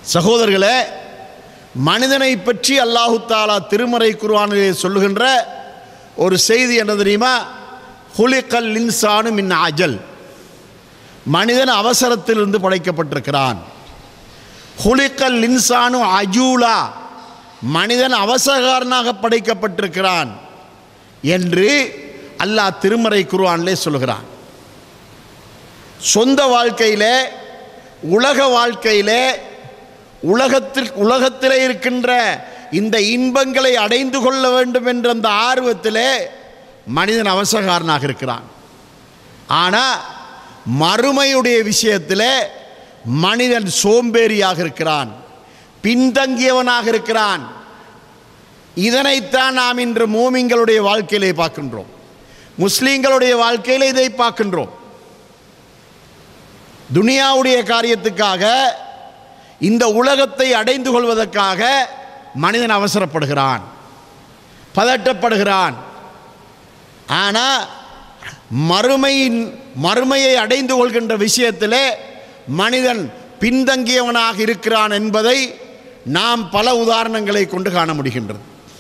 சகோதரர்களே மனிதனை பற்றி அல்லாஹு தாலா திருமறை குர்ஆனிலே சொல்லுகின்ற ஒரு செய்தி என்ன தெரியுமா ஹுலிகல் இன்சானு மின் அஜல் மனிதன் அவசரத்திலிருந்து படைக்கப்பட்டிருக்கிறான் ஹுலிகல் இன்சானு அஜூலா மனிதன் அவசரகாரனாக படைக்கப்பட்டிருக்கிறான் என்று அல்லாஹ் திருமறை குர்ஆனிலே சொல்கிறான் சொந்த வாழ்க்கையிலே உலக வாழ்க்கையிலே உலகத்தில் உலகத்திலே இருக்கின்ற இந்த இன்பங்களை அடைந்து கொள்ள வேண்டும் என்ற அந்த ஆர்வத்திலே மனிதன் அவசரகாரனாக இருக்கிறான் ஆனால் மறுமையுடைய விஷயத்திலே மனிதன் சோம்பேறியாக இருக்கிறான் பின்தங்கியவனாக இருக்கிறான் இதனைத்தான் நாம் இன்று மூமிங்களுடைய வாழ்க்கையிலே பார்க்கின்றோம் முஸ்லீம்களுடைய வாழ்க்கையிலே இதை பார்க்கின்றோம் துனியாவுடைய காரியத்துக்காக இந்த உலகத்தை அடைந்து கொள்வதற்காக மனிதன் அவசரப்படுகிறான் பதட்டப்படுகிறான் ஆனால் மறுமையின் மறுமையை அடைந்து கொள்கின்ற விஷயத்திலே மனிதன் பின்தங்கியவனாக இருக்கிறான் என்பதை நாம் பல உதாரணங்களை கொண்டு காண முடிகின்றது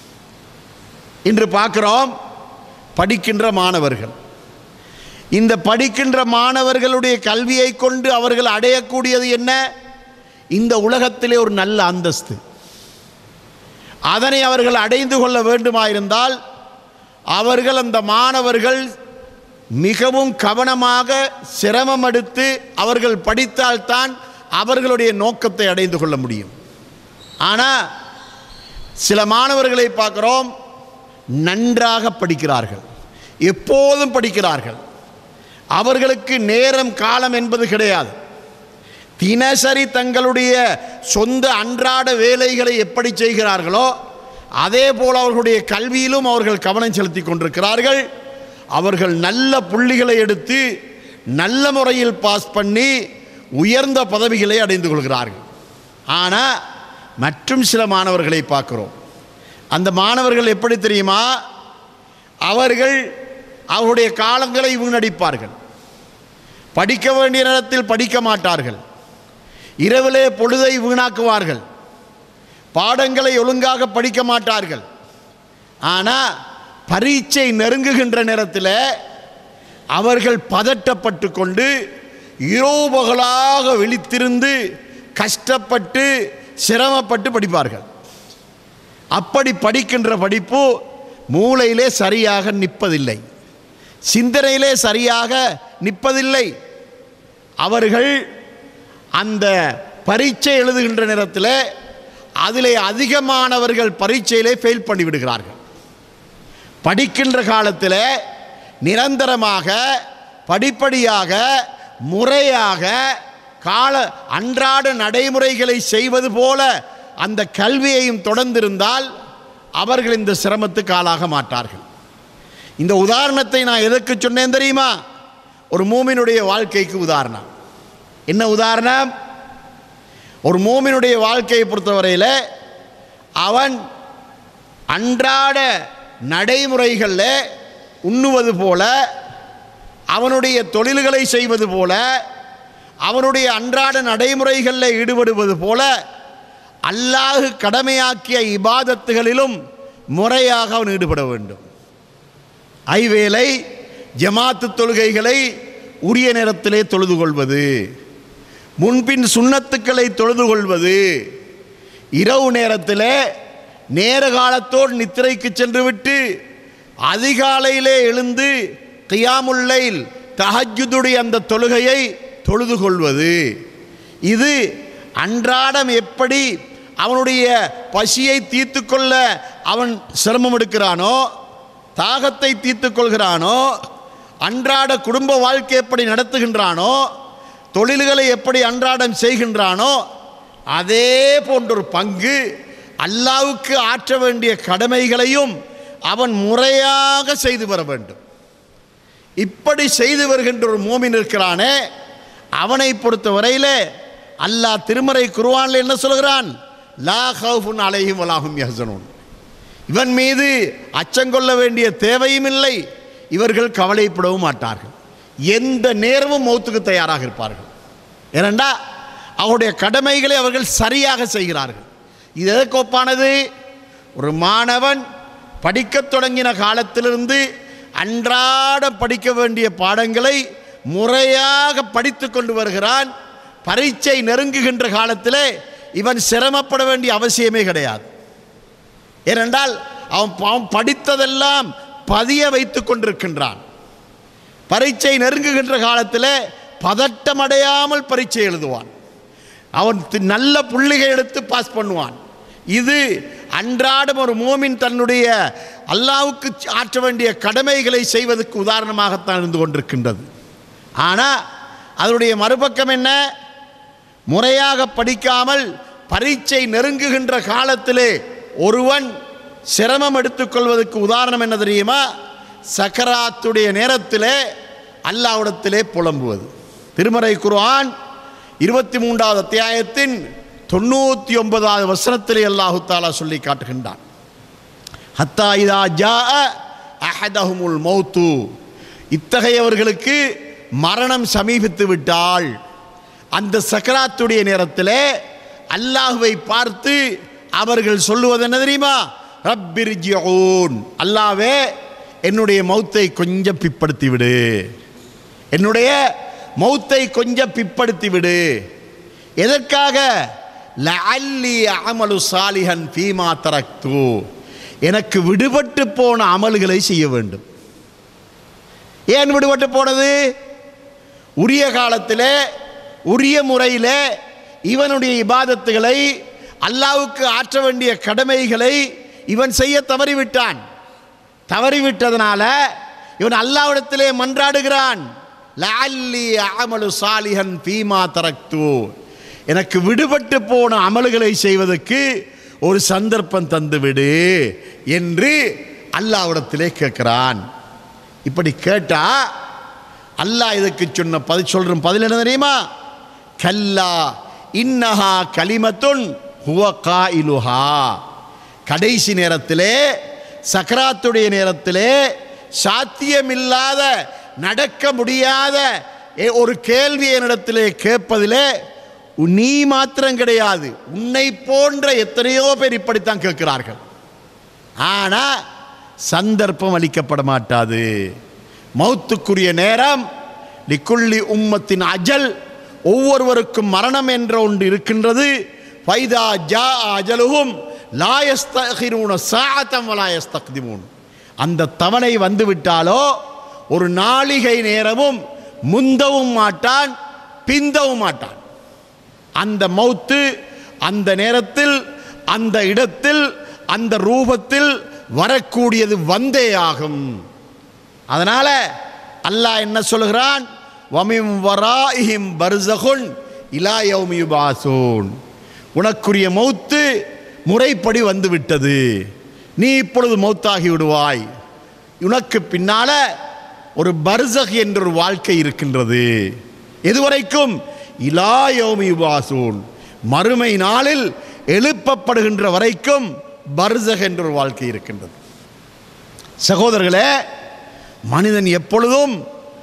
இன்று பார்க்கிறோம் படிக்கின்ற மாணவர்கள் இந்த படிக்கின்ற மாணவர்களுடைய கல்வியை கொண்டு அவர்கள் அடையக்கூடியது என்ன இந்த உலகத்திலே ஒரு நல்ல அந்தஸ்து அதனை அவர்கள் அடைந்து கொள்ள வேண்டுமாயிருந்தால் அவர்கள் அந்த மாணவர்கள் மிகவும் கவனமாக சிரமம் எடுத்து அவர்கள் படித்தால்தான் அவர்களுடைய நோக்கத்தை அடைந்து கொள்ள முடியும் ஆனால் சில மாணவர்களை பார்க்குறோம் நன்றாக படிக்கிறார்கள் எப்போதும் படிக்கிறார்கள் அவர்களுக்கு நேரம் காலம் என்பது கிடையாது தினசரி தங்களுடைய சொந்த அன்றாட வேலைகளை எப்படி செய்கிறார்களோ அதே போல் அவர்களுடைய கல்வியிலும் அவர்கள் கவனம் செலுத்தி கொண்டிருக்கிறார்கள் அவர்கள் நல்ல புள்ளிகளை எடுத்து நல்ல முறையில் பாஸ் பண்ணி உயர்ந்த பதவிகளை அடைந்து கொள்கிறார்கள் ஆனால் மற்றும் சில மாணவர்களை பார்க்கிறோம் அந்த மாணவர்கள் எப்படி தெரியுமா அவர்கள் அவருடைய காலங்களை வீணடிப்பார்கள் படிக்க வேண்டிய நேரத்தில் படிக்க மாட்டார்கள் இரவிலே பொழுதை வீணாக்குவார்கள் பாடங்களை ஒழுங்காக படிக்க மாட்டார்கள் ஆனால் பரீட்சை நெருங்குகின்ற நேரத்தில் அவர்கள் பதட்டப்பட்டு கொண்டு இரவு பகலாக விழித்திருந்து கஷ்டப்பட்டு சிரமப்பட்டு படிப்பார்கள் அப்படி படிக்கின்ற படிப்பு மூளையிலே சரியாக நிற்பதில்லை சிந்தனையிலே சரியாக நிற்பதில்லை அவர்கள் அந்த பரீட்சை எழுதுகின்ற நேரத்தில் அதிலே அதிகமானவர்கள் பரீட்சையிலே ஃபெயில் பண்ணிவிடுகிறார்கள் படிக்கின்ற காலத்தில் நிரந்தரமாக படிப்படியாக முறையாக கால அன்றாட நடைமுறைகளை செய்வது போல அந்த கல்வியையும் தொடர்ந்திருந்தால் அவர்கள் இந்த சிரமத்துக்கு ஆளாக மாட்டார்கள் இந்த உதாரணத்தை நான் எதற்கு சொன்னேன் தெரியுமா ஒரு மூமினுடைய வாழ்க்கைக்கு உதாரணம் என்ன உதாரணம் ஒரு மூமினுடைய வாழ்க்கையை பொறுத்தவரையில் அவன் அன்றாட நடைமுறைகளில் உண்ணுவது போல அவனுடைய தொழில்களை செய்வது போல அவனுடைய அன்றாட நடைமுறைகளில் ஈடுபடுவது போல அல்லாஹு கடமையாக்கிய இபாதத்துகளிலும் முறையாக அவன் ஈடுபட வேண்டும் ஐவேளை ஜமாத்து தொழுகைகளை உரிய நேரத்திலே தொழுது கொள்வது முன்பின் சுண்ணத்துக்களை தொழுது கொள்வது இரவு நேரத்தில் நேர காலத்தோடு நித்திரைக்கு சென்றுவிட்டு அதிகாலையிலே எழுந்து கியாமுல்லைல் தஹஜுதுடைய அந்த தொழுகையை தொழுது கொள்வது இது அன்றாடம் எப்படி அவனுடைய பசியை தீர்த்து கொள்ள அவன் சிரமம் எடுக்கிறானோ தாகத்தை தீர்த்து கொள்கிறானோ அன்றாட குடும்ப வாழ்க்கை எப்படி நடத்துகின்றானோ தொழில்களை எப்படி அன்றாடம் செய்கின்றானோ அதே போன்றொரு பங்கு அல்லாவுக்கு ஆற்ற வேண்டிய கடமைகளையும் அவன் முறையாக செய்து வர வேண்டும் இப்படி செய்து வருகின்ற ஒரு மோமின் இருக்கிறானே அவனை பொறுத்த வரையில் அல்லாஹ் திருமறை குருவானில் என்ன சொல்கிறான் லா ஹவுஃபுன் அலைஹிம் வலாஹும் யஹ்சனூன் இவன் மீது அச்சங்கொள்ள வேண்டிய தேவையும் இல்லை இவர்கள் கவலைப்படவும் மாட்டார்கள் எந்த நேரமும் மௌத்துக்கு தயாராக இருப்பார்கள் ஏனண்டா அவருடைய கடமைகளை அவர்கள் சரியாக செய்கிறார்கள் இது எதற்கு ஒப்பானது ஒரு மாணவன் படிக்கத் தொடங்கின காலத்திலிருந்து அன்றாட படிக்க வேண்டிய பாடங்களை முறையாக படித்து கொண்டு வருகிறான் பரீட்சை நெருங்குகின்ற காலத்திலே இவன் சிரமப்பட வேண்டிய அவசியமே கிடையாது ஏனென்றால் அவன் அவன் படித்ததெல்லாம் பதிய வைத்து கொண்டிருக்கின்றான் பரீட்சை நெருங்குகின்ற காலத்தில் பதட்டமடையாமல் பரீட்சை எழுதுவான் அவன் தி- நல்ல புள்ளிகை எடுத்து பாஸ் பண்ணுவான் இது அன்றாடம் ஒரு மோமின் தன்னுடைய அல்லாவுக்கு ஆற்ற வேண்டிய கடமைகளை செய்வதற்கு உதாரணமாகத்தான் இருந்து கொண்டிருக்கின்றது ஆனால் அதனுடைய மறுபக்கம் என்ன முறையாக படிக்காமல் பரீட்சை நெருங்குகின்ற காலத்திலே ஒருவன் சிரமம் எடுத்துக்கொள்வதற்கு உதாரணம் என்ன தெரியுமா சக்கராத்துடைய நேரத்திலே அல்லாவிடத்திலே புலம்புவது திருமறை குர்ஆன் இருபத்தி மூன்றாவது அத்தியாயத்தின் தொண்ணூற்றி ஒன்பதாவது வசனத்திலே அல்லாஹு தாலா சொல்லி காட்டுகின்றான் ஹத்தா இதா ஜா அஹதஹுமுல் மௌத்து இத்தகையவர்களுக்கு மரணம் சமீபித்து விட்டால் அந்த சக்கராத்துடைய நேரத்தில் அல்லாஹுவை பார்த்து அவர்கள் சொல்லுவது என்ன தெரியுமா ரப்பிர்ஜிஊன் அல்லாவே என்னுடைய மௌத்தை கொஞ்சம் பிற்படுத்தி விடு என்னுடைய மௌத்தை கொஞ்சம் பிற்படுத்தி விடு எதற்காக லஅல்லி அமலு சாலிஹன் ஃபீமா தரக்து எனக்கு விடுபட்டு போன அமல்களை செய்ய வேண்டும் ஏன் விடுபட்டு போனது உரிய காலத்தில் உரிய முறையில் இவனுடைய இபாதத்துகளை அல்லாவுக்கு ஆற்ற வேண்டிய கடமைகளை இவன் செய்ய தவறிவிட்டான் தவறிவிட்டதனால இவன் அல்லாவிடத்திலே மன்றாடுகிறான் லஅல்லி அமலு சாலிஹன் ஃபீமா தரக்து எனக்கு விடுபட்டு போன அமல்களை செய்வதற்கு ஒரு சந்தர்ப்பம் தந்து விடு என்று அல்லாவிடத்திலே கேட்கிறான் இப்படி கேட்டா அல்லாஹ் இதுக்கு சொன்ன பதில் சொல்ற பதில் என்ன தெரியுமா கல்லா இன்னஹா கலிமத்துன் ஹுவ காயிலுஹா கடைசி நேரத்திலே சக்கராத்துடைய நேரத்திலே சாத்தியமில்லாத நடக்க முடியாத ஏ- ஒரு கேள்வி என்னிடத்திலே கேட்பதிலே நீ மாத்திரம் கிடையாது உன்னை போன்ற எத்தனையோ பேர் இப்படித்தான் கேட்கிறார்கள் ஆனா சந்தர்ப்பம் அளிக்கப்பட மாட்டாது மௌத்துக்குரிய நேரம் லிக்குள்ளி உம்மத்தின் அஜல் ஒவ்வொருவருக்கும் மரணம் என்ற ஒன்று இருக்கின்றது ஃபைதா ஜா அஜலுகும் லாயஸ்தகிரூன சாத்தம் வலாயஸ்தக்திமூன் அந்த தவணை வந்து விட்டாலோ ஒரு நாளிகை நேரமும் முந்தவும் மாட்டான் பிந்தவும் மாட்டான் அந்த மௌத்து அந்த நேரத்தில் அந்த இடத்தில் அந்த ரூபத்தில் வரக்கூடியது வந்தே ஆகும் அதனால அல்லாஹ் என்ன சொல்கிறான் வமிம் வராஹிம் பர்சகுன் இலா யௌமி யுபாசூன் உனக்குரிய மௌத்து முறைப்படி வந்து விட்டது நீ இப்பொழுது மௌத்தாகி விடுவாய் உனக்கு பின்னால ஒரு பர்சக் என்ற ஒரு வாழ்க்கை இருக்கின்றது எதுவரைக்கும் இலா யௌமி யுபாசூன் மறுமை நாளில் எழுப்பப்படுகின்ற வரைக்கும் பர்சக் என்ற ஒரு வாழ்க்கை இருக்கின்றது சகோதரர்களே மனிதன் எப்பொழுதும்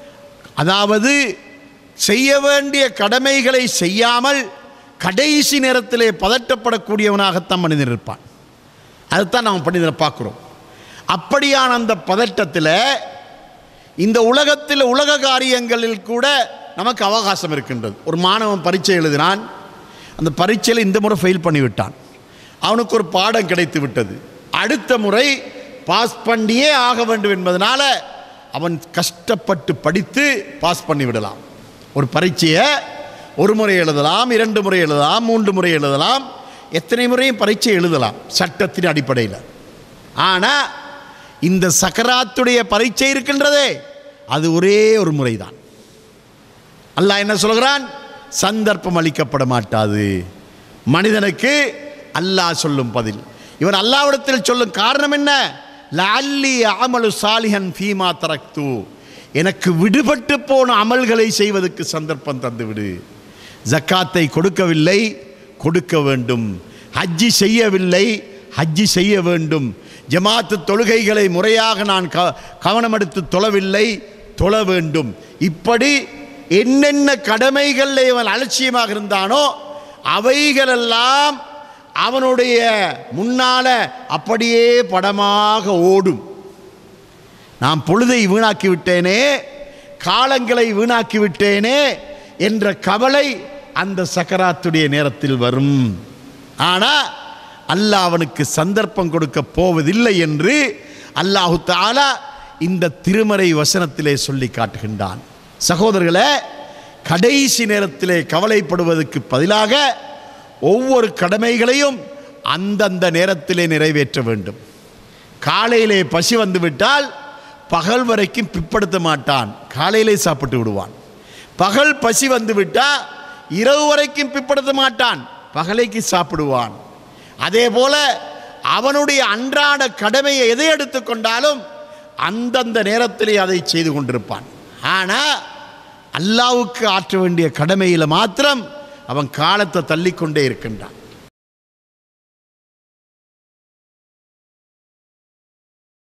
அதாவது செய்ய வேண்டிய கடமைகளை செய்யாமல் கடைசி நேரத்திலே பதட்டப்படக்கூடியவனாகத்தான் மனிதன் இருப்பான் அதுதான் நாம் மனிதனை பார்க்குறோம் அப்படியான அந்த பதட்டத்தில் இந்த உலகத்தில் உலக காரியங்களில் கூட நமக்கு அவகாசம் இருக்கின்றது ஒரு மாணவன் பரீட்சை எழுதினான் அந்த பரீட்சையில் இந்த முறை ஃபெயில் பண்ணிவிட்டான் அவனுக்கு ஒரு பாடம் கிடைத்து விட்டது அடுத்த முறை பாஸ் பண்ணியே ஆக வேண்டும் என்பதனால அவன் கஷ்டப்பட்டு படித்து பாஸ் பண்ணி விடலாம் ஒரு பரீட்சையை ஒரு முறை எழுதலாம் இரண்டு முறை எழுதலாம் மூன்று முறை எழுதலாம் எத்தனை முறையும் பரீட்சை எழுதலாம் சட்டத்தின் அடிப்படையில் ஆனால் இந்த சக்கராத்துடைய பரீட்சை இருக்கின்றதே அது ஒரே ஒரு முறைதான் அல்லாஹ் என்ன சொல்கிறான் சந்தர்ப்பம் அளிக்கப்பட மாட்டாது மனிதனுக்கு அல்லாஹ் சொல்லும் பதில் இவன் அல்லாவிடத்தில் சொல்லும் காரணம் என்ன லஅல்லி அமலு சாலிஹன் ஃபீமா தரக்து எனக்கு விடுபட்டு போன அமல்களை செய்வதற்கு சந்தர்ப்பம் தந்து விடு ஜக்காத்தை கொடுக்கவில்லை கொடுக்க வேண்டும் ஹஜ்ஜி செய்யவில்லை ஹஜ்ஜி செய்ய வேண்டும் ஜமாத்து தொழுகைகளை முறையாக நான் க கவனம் எடுத்து தொழவில்லை தொழ வேண்டும் இப்படி என்னென்ன கடமைகளில் இவன் அலட்சியமாக இருந்தானோ அவைகளெல்லாம் அவனுடைய முன்னால அப்படியே படமாக ஓடும் நான் பொழுதை வீணாக்கி விட்டேனே காலங்களை வீணாக்கி விட்டேனே என்ற கவலை அந்த சக்கராத்துடைய நேரத்தில் வரும் ஆனால் அல்லாஹ் அவனுக்கு சந்தர்ப்பம் கொடுக்க போவதில்லை என்று அல்லாஹு தாலா இந்த திருமறை வசனத்திலே சொல்லி காட்டுகின்றான் சகோதரர்களே கடைசி நேரத்திலே கவலைப்படுவதற்கு பதிலாக ஒவ்வொரு கடமைகளையும் அந்தந்த நேரத்திலே நிறைவேற்ற வேண்டும் காலையிலே பசி வந்து விட்டால் பகல் வரைக்கும் பிற்படுத்த மாட்டான் காலையிலே சாப்பிட்டு விடுவான் பகல் பசி வந்து விட்டால் இரவு வரைக்கும் பிற்படுத்த மாட்டான் பகலைக்கு சாப்பிடுவான் அதே போல அவனுடைய அன்றாட கடமையை எதை எடுத்துக்கொண்டாலும் அந்தந்த நேரத்திலே அதை செய்து கொண்டிருப்பான் ஆனால் அல்லாவுக்கு ஆற்ற வேண்டிய கடமையில் மாத்திரம் அவன் காலத்தை தள்ளிக்கொண்டே இருக்கின்றான்